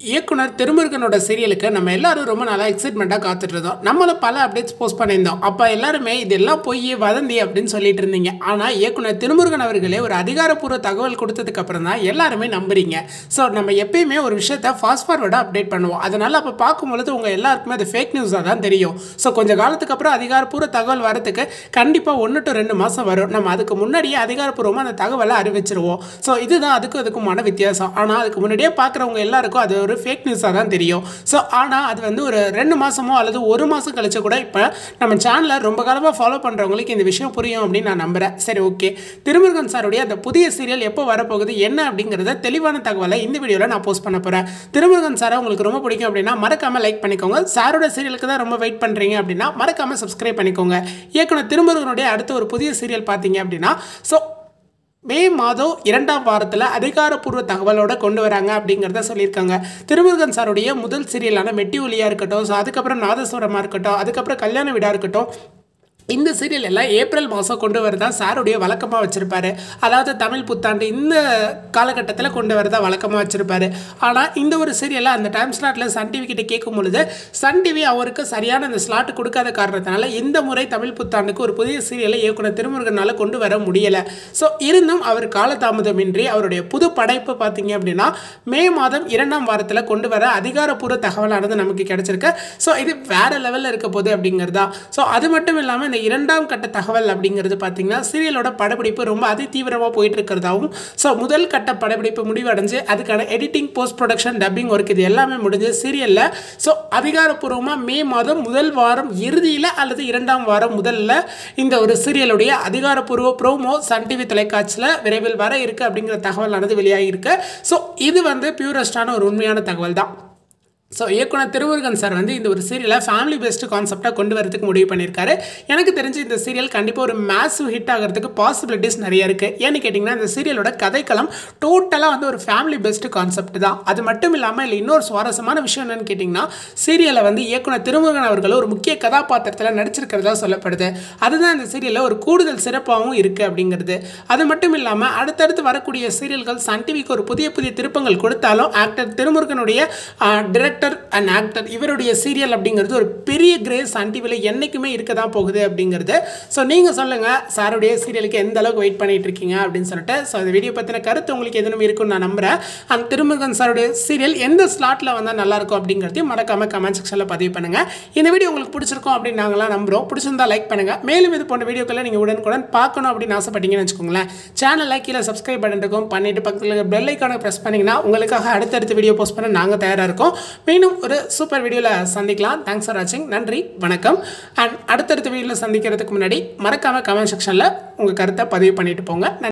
இயக்குனர் திருமுருகனோட சீரியலுக்கு நம்ம எல்லாரும் ரொம்ப நல்லா எக்ஸைட்மெண்ட்டாக காத்துட்டு இருந்தோம் நம்மளும் பல அப்டேட்ஸ் போஸ்ட் பண்ணியிருந்தோம் அப்போ எல்லாருமே இதெல்லாம் போய் வதந்தி அப்படின்னு சொல்லிட்டு இருந்தீங்க ஆனால் இயக்குனர் திருமுருகன் அவர்களே ஒரு அதிகாரப்பூர்வ தகவல் கொடுத்ததுக்கு அப்புறம் தான் எல்லாருமே நம்புறீங்க ஸோ நம்ம எப்பயுமே ஒரு விஷயத்த ஃபாஸ்ட் ஃபார்வர்டாக அப்டேட் பண்ணுவோம் அதனால் அப்போ பார்க்கும்பொழுது உங்கள் எல்லாருக்குமே அது ஃபேக் நியூஸாக தான் தெரியும் ஸோ கொஞ்சம் காலத்துக்கு அப்புறம் அதிகாரப்பூர்வ தகவல் வரதுக்கு கண்டிப்பாக ஒன்று டு ரெண்டு மாதம் வரும் நம்ம அதுக்கு முன்னாடியே அதிகாரப்பூர்வமாக அந்த தகவலை அறிவிச்சிருவோம் ஸோ இதுதான் அதுக்கும் அதுக்குமான வித்தியாசம் ஆனால் அதுக்கு முன்னாடியே பார்க்குறவங்க எல்லாருக்கும் அது ஒரு ஃபேக் நியூஸாக தான் தெரியும் ஸோ ஆனால் அது வந்து ஒரு ரெண்டு மாதமோ அல்லது ஒரு மாதம் கழிச்சு கூட இப்போ நம்ம சேனலை ரொம்ப காலமாக ஃபாலோ பண்ணுறவங்களுக்கு இந்த விஷயம் புரியும் அப்படின்னு நான் நம்புகிறேன் சரி ஓகே திருமுருகன் சாருடைய அந்த புதிய சீரியல் எப்போ வரப்போகுது என்ன அப்படிங்கிறத தெளிவான தகவலை இந்த வீடியோவில் நான் போஸ்ட் பண்ண போகிறேன் திருமுருகன் சாரை உங்களுக்கு ரொம்ப பிடிக்கும் அப்படின்னா மறக்காமல் லைக் பண்ணிக்கோங்க சாரோட சீரியலுக்கு தான் ரொம்ப வெயிட் பண்ணுறீங்க அப்படின்னா மறக்காமல் சப்ஸ்கிரைப் பண்ணிக்கோங்க இயக்குனர் திருமுருகனுடைய அடுத்த ஒரு புதிய சீரியல் பார்த்தீங்க அப்படின்னா ஸோ மே மாதம் இரண்டாம் வாரத்தில் அதிகாரப்பூர்வ தகவலோட கொண்டு வராங்க அப்படிங்கிறத சொல்லியிருக்காங்க திருமுருகன் சாருடைய முதல் சீரியலான மெட்டி ஒலியாக இருக்கட்டும் ஸோ அதுக்கப்புறம் நாதஸ்வரமாக இருக்கட்டும் அதுக்கப்புறம் கல்யாண வீடாக இருக்கட்டும் இந்த சீரியல் எல்லாம் ஏப்ரல் மாதம் கொண்டு வரதா சாருடைய வழக்கமாக வச்சுருப்பாரு அதாவது தமிழ் புத்தாண்டு இந்த காலகட்டத்தில் கொண்டு வரதா வழக்கமாக வச்சுருப்பாரு ஆனால் இந்த ஒரு சீரியலை அந்த டைம் ஸ்லாட்டில் சன் டிவி கிட்ட கேட்கும் பொழுது சன் டிவி அவருக்கு சரியான அந்த ஸ்லாட் கொடுக்காத காரணத்தினால இந்த முறை தமிழ் புத்தாண்டுக்கு ஒரு புதிய சீரியலை இயக்குனர் திருமுருகனால் கொண்டு வர முடியலை ஸோ இருந்தும் அவர் காலதாமதமின்றி அவருடைய புது படைப்பு பார்த்தீங்க அப்படின்னா மே மாதம் இரண்டாம் வாரத்தில் கொண்டு வர அதிகாரப்பூர்வ தகவலானது நமக்கு கிடைச்சிருக்கு ஸோ இது வேற லெவலில் இருக்க போகுது அப்படிங்கிறதா ஸோ அது மட்டும் இல்லாமல் இந்த இரண்டாம் கட்ட தகவல் அப்படிங்கிறது பார்த்தீங்கன்னா சீரியலோட படப்பிடிப்பு ரொம்ப அதி தீவிரமாக போயிட்டு இருக்கிறதாவும் ஸோ முதல் கட்ட படப்பிடிப்பு முடிவடைஞ்சு அதுக்கான editing post production dubbing work இது எல்லாமே முடிஞ்சு சீரியலில் ஸோ அதிகாரப்பூர்வமாக மே மாதம் முதல் வாரம் இறுதியில் அல்லது இரண்டாம் வாரம் முதல்ல இந்த ஒரு சீரியலுடைய அதிகாரப்பூர்வ ப்ரோமோ சன் டிவி தொலைக்காட்சியில் விரைவில் வர இருக்குது அப்படிங்கிற தகவலானது வெளியாகிருக்கு ஸோ இது வந்து பியூரஸ்டான ஒரு உண்மையான தகவல் தான் ஸோ இயக்குனர் திருமுருகன் சார் வந்து இந்த ஒரு சீரியலை ஃபேமிலி பெஸ்ட் கான்செப்டாக கொண்டு வரதுக்கு முடிவு பண்ணியிருக்காரு எனக்கு தெரிஞ்சு இந்த சீரியல் கண்டிப்பாக ஒரு மேசிவ் ஹிட் ஆகிறதுக்கு பாசிபிலிட்டிஸ் நிறைய இருக்குது ஏன்னு கேட்டிங்கன்னா இந்த சீரியலோட கதைக்களம் டோட்டலாக வந்து ஒரு ஃபேமிலி பெஸ்ட் கான்செப்ட் தான் அது மட்டும் இல்லாமல் இல்லை இன்னொரு சுவாரஸ்யமான விஷயம் என்னன்னு கேட்டிங்கன்னா சீரியலை வந்து இயக்குனர் திருமுருகன் அவர்கள் ஒரு முக்கிய கதாபாத்திரத்தில் நடிச்சிருக்கிறதா சொல்லப்படுது அதுதான் இந்த சீரியலில் ஒரு கூடுதல் சிறப்பாகவும் இருக்குது அப்படிங்கிறது அது மட்டும் இல்லாமல் அடுத்தடுத்து வரக்கூடிய சீரியல்கள் சன் டிவிக்கு ஒரு புதிய புதிய திருப்பங்கள் கொடுத்தாலும் ஆக்டர் திருமுருகனுடைய டிரெக்டர் அண்ட் ஆக்டர் இவருடைய சீரியல் அப்படிங்கிறது ஒரு பெரிய கிரேஸ் சன் டிவியில் என்றைக்குமே இருக்க தான் போகுது அப்படிங்கிறது ஸோ நீங்கள் சொல்லுங்கள் சாருடைய சீரியலுக்கு எந்த அளவுக்கு வெயிட் பண்ணிட்டு இருக்கீங்க அப்படின்னு சொல்லிட்டு ஸோ இந்த வீடியோ பற்றின கருத்து உங்களுக்கு எதுவும் இருக்குன்னு நான் நம்புகிறேன் அந்த திருமுருகன் சாருடைய சீரியல் எந்த ஸ்லாட்டில் வந்தால் நல்லாயிருக்கும் அப்படிங்கிறதையும் மறக்காமல் கமெண்ட் செக்ஷனில் பதிவு பண்ணுங்கள் இந்த வீடியோ உங்களுக்கு பிடிச்சிருக்கும் அப்படின்னு நாங்களாம் நம்புகிறோம் பிடிச்சிருந்தா லைக் பண்ணுங்கள் மேலும் இது போன்ற வீடியோக்களை நீங்கள் உடனுக்குடன் பார்க்கணும் அப்படின்னு ஆசைப்பட்டீங்கன்னு வச்சுக்கோங்களேன் சேனலில் கீழே சப்ஸ்கிரைப் பண்ணிட்டு இருக்கோம் பண்ணிட்டு பக்கத்தில் பெல் ஐக்கானை ப்ரெஸ் பண்ணிங்கன்னா உங்களுக்காக அடுத்தடுத்த வீடியோ போஸ்ட் பண்ண நாங்கள் தயாராக இருக்கோம் மீண்டும் ஒரு சூப்பர் வீடியோவில் சந்திக்கலாம் தேங்க்ஸ் ஃபார் வாட்சிங் நன்றி வணக்கம் அண்ட் அடுத்தடுத்த வீடியோவில் சந்திக்கிறதுக்கு முன்னாடி மறக்காமல் கமெண்ட் செக்ஷனில் உங்கள் கருத்தை பதிவு பண்ணிட்டு போங்க